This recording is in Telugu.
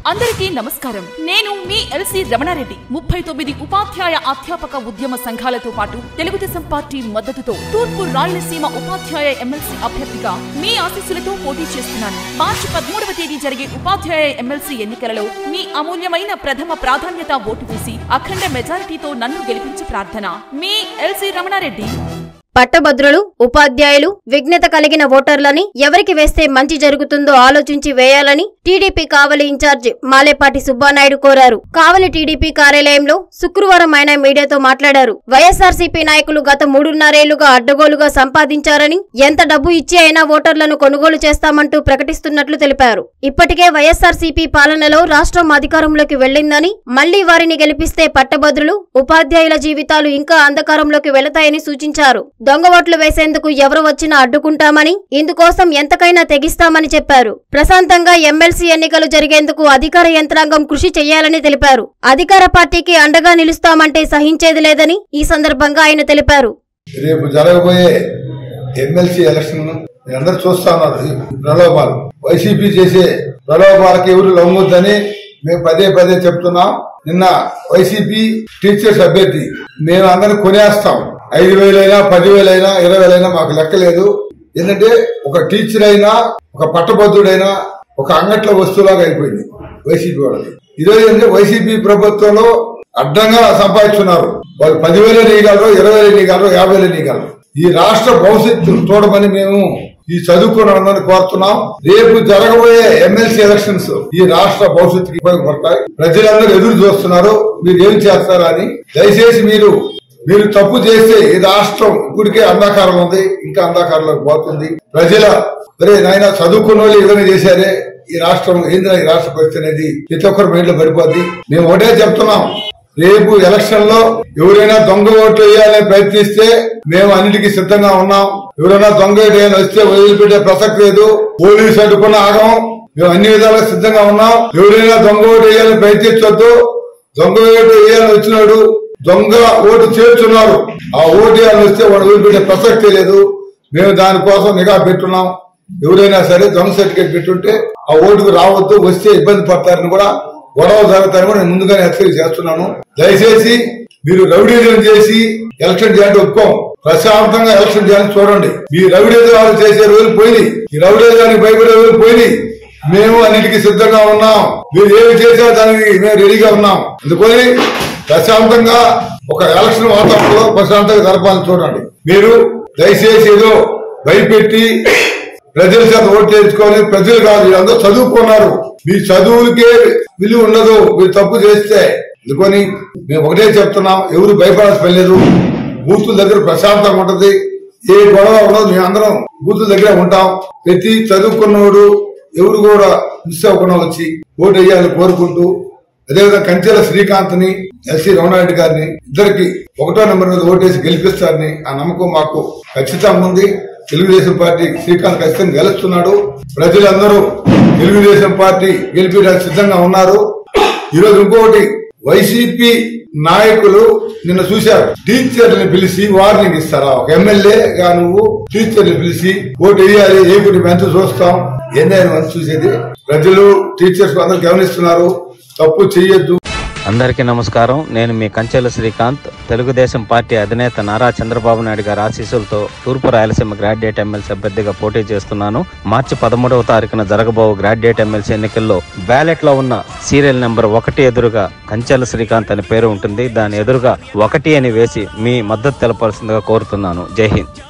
అందరికీ నమస్కారం నేను మీ ఎల్సి రమణారెడ్డి ముప్పై తొమ్మిది ఉపాధ్యాయ అధ్యాపక ఉద్యమ సంఘాలతో పాటు తెలుగుదేశం పార్టీ మద్దతుతో తూర్పు రాయలసీమ ఉపాధ్యాయ ఎమ్మెల్సీ అభ్యర్థిగా మీ ఆశీస్సులతో పోటీ చేస్తున్నాను మార్చి పదమూడవ తేదీ జరిగే ఉపాధ్యాయ ఎమ్మెల్సీ ఎన్నికలలో మీ అమూల్యమైన ప్రథమ ప్రాధాన్యత ఓటు వేసి అఖండ మెజారిటీతో నన్ను గెలిపించి ప్రార్థన మీ ఎల్సి రమణారెడ్డి పట్టభద్రులు ఉపాధ్యాయులు విఘ్నత కలిగిన ఓటర్లని ఎవరికి వేస్తే మంచి జరుగుతుందో ఆలోచించి వేయాలని టీడీపీ కావలి ఇన్ఛార్జ్ మాలేపాటి సుబ్బానాయుడు కోరారు కావలి టీడీపీ కార్యాలయంలో శుక్రవారం ఆయన మీడియాతో మాట్లాడారు వైఎస్ఆర్సీపీ నాయకులు గత మూడున్నరేళ్లుగా అడ్డగోలుగా సంపాదించారని ఎంత డబ్బు ఇచ్చి అయినా ఓటర్లను కొనుగోలు చేస్తామంటూ ప్రకటిస్తున్నట్లు తెలిపారు ఇప్పటికే వైఎస్ఆర్సీపీ పాలనలో రాష్ట్రం అధికారంలోకి వెళ్లిందని మళ్లీ వారిని గెలిపిస్తే పట్టభద్రులు ఉపాధ్యాయుల జీవితాలు ఇంకా అంధకారంలోకి వెళతాయని సూచించారు దొంగ ఓట్లు వేసేందుకు ఎవరు వచ్చినా అడ్డుకుంటామని ఇందుకోసం ఎంతకైనా తెగిస్తామని చెప్పారు ప్రశాంతంగా ఎమ్మెల్సీ ఎన్నికలు జరిగేందుకు అధికార యంత్రాంగం కృషి చేయాలని తెలిపారు అధికార పార్టీకి అండగా నిలుస్తామంటే సహించేది లేదని ఈ సందర్భంగా ఆయన తెలిపారు రేపు జరగబోయే ఎమ్మెల్సీ ఎలక్షన్ అందరూ చూస్తా ఉన్నారు ఈ ప్రలోభాలు వైసీపీ చేసే ప్రలోభాలకు ఎవరు లొంగొద్దని మేము పదే పదే చెప్తున్నాం నిన్న వైసీపీ టీచర్స్ అభ్యర్థి మేము అందరిని కొనేస్తాం ఐదు వేలైనా పదివేలైనా ఇరవై వేలైనా మాకు లెక్కలేదు ఎందుకంటే ఒక టీచర్ అయినా ఒక పట్టభద్రుడైనా ఒక అంగట్ల వస్తువులాగా అయిపోయింది వైసీపీ వాళ్ళకి ఈరోజు ఏంటంటే వైసీపీ ప్రభుత్వంలో అడ్డంగా సంపాదిస్తున్నారు వాళ్ళు పదివేలు నీయగలరు ఇరవై వేలు నీయగలరు యాభై వేలు నీయగలరు ఈ రాష్ట్ర భవిష్యత్తు చూడమని మేము ఈ చదువుకున్న వాళ్ళని కోరుతున్నాం రేపు జరగబోయే ఎమ్మెల్సీ ఎలక్షన్స్ ఈ రాష్ట్ర భవిష్యత్తుకి ఉపయోగపడతాయి ప్రజలందరూ ఎదురు చూస్తున్నారు మీరు ఏం చేస్తారని దయచేసి మీరు మీరు తప్పు చేస్తే ఈ రాష్ట్రం ఇప్పటికే అంధకారం ఉంది ఇంకా అంధకారంలోకి పోతుంది ప్రజల ఒరే నాయన చదువుకున్న వాళ్ళు ఏదైనా చేశారే ఈ రాష్ట్రం ఏందిరా ఈ రాష్ట్ర పరిస్థితి అనేది ప్రతి ఒక్కరి మైండ్ లో పడిపోద్ది మేము ఒకటే చెప్తున్నాం రేపు ఎలక్షన్ లో ఎవరైనా దొంగ ఓట్లు వేయాలని ప్రయత్నిస్తే మేము అన్నిటికీ సిద్ధంగా ఉన్నాం ఎవరైనా దొంగ ఓటు వేయాలని వస్తే వదిలిపెట్టే ప్రసక్తి లేదు పోలీసు అడ్డుకున్న ఆగం మేము అన్ని విధాలుగా సిద్ధంగా ఉన్నాం ఎవరైనా దొంగ ఓటు వేయాలని ప్రయత్నించొద్దు దొంగ ఓటు వేయాలని వచ్చినాడు దొంగ ఓటు చేర్చున్నారు ఆ ఓటు వేయాలని వస్తే వాడు వదిలిపెట్టే ప్రసక్తి లేదు మేము దానికోసం నిఘా పెట్టున్నాం ఎవరైనా సరే దొంగ సర్టిఫికేట్ పెట్టుంటే ఆ ఓటుకు రావద్దు వస్తే ఇబ్బంది పడతారని కూడా గొడవ జరుగుతారని కూడా నేను ముందుగానే హెచ్చరిక చేస్తున్నాను దయచేసి మీరు రౌడీజం చేసి ఎలక్షన్ చేయాలంటే ఒప్పుకోం ప్రశాంతంగా ఎలక్షన్ చేయాలని చూడండి మీ రౌడీజాలు చేసే రోజులు పోయినాయి ఈ రౌడీజానికి భయపడే రోజులు పోయినాయి మేము అన్నిటికీ సిద్ధంగా ఉన్నాం మీరు ఏమి చేసినా దానికి మేము రెడీగా ఉన్నాం అందుకని ప్రశాంతంగా ఒక ఎలక్షన్ వాతావరణంలో ప్రశాంతంగా జరపాలని చూడండి మీరు దయచేసి ఏదో భయపెట్టి ప్రజల చేత ఓట్లు వేయించుకొని ప్రజలు కాదు వీళ్ళందరూ చదువుకున్నారు మీ చదువులకే విలువ ఉండదు మీరు తప్పు చేస్తే అందుకని మేము ఒకటే చెప్తున్నాం ఎవరు భయపడాల్సిన పని లేదు బూతుల దగ్గర ప్రశాంతంగా ఉంటది ఏ గొడవ ఉండదు మేము అందరం బూతుల దగ్గర ఉంటాం ప్రతి చదువుకున్నోడు ఎవరు కూడా మిస్ అవ్వకుండా వచ్చి ఓటు వేయాలని కోరుకుంటూ అదేవిధంగా కంచెల శ్రీకాంత్ ని ఎస్సీ రమణారెడ్డి గారిని ఇద్దరికి ఒకటో నెంబర్ మీద ఓటేసి గెలిపిస్తారని ఆ నమ్మకం మాకు ఖచ్చితంగా ఉంది తెలుగుదేశం పార్టీ శ్రీకాంత్ ఖచ్చితంగా గెలుస్తున్నాడు ప్రజలందరూ తెలుగుదేశం పార్టీ గెలిపించడానికి సిద్ధంగా ఉన్నారు ఈరోజు ఇంకొకటి వైసీపీ నాయకులు నిన్న చూశారు టీచర్ని పిలిచి వార్నింగ్ ఇస్తారా ఒక ఎమ్మెల్యేగా నువ్వు టీచర్ని పిలిచి ఓటు వేయాలి ఏ కుటుంబం ఎంత చూస్తాం ఏందైనా మనం చూసేది ప్రజలు టీచర్స్ అందరూ గమనిస్తున్నారు తప్పు చెయ్యొద్దు అందరికీ నమస్కారం నేను మీ కంచెల శ్రీకాంత్ తెలుగుదేశం పార్టీ అధినేత నారా చంద్రబాబు నాయుడు గారి ఆశీస్సులతో తూర్పు రాయలసీమ గ్రాడ్యుయేట్ ఎమ్మెల్సీ అభ్యర్థిగా పోటీ చేస్తున్నాను మార్చి పదమూడవ తారీఖున జరగబో గ్రాడ్యుయేట్ ఎమ్మెల్సీ ఎన్నికల్లో బ్యాలెట్ లో ఉన్న సీరియల్ నెంబర్ ఒకటి ఎదురుగా కంచెల శ్రీకాంత్ అనే పేరు ఉంటుంది దాని ఎదురుగా ఒకటి అని వేసి మీ మద్దతు తెలపాల్సిందిగా కోరుతున్నాను జై హింద్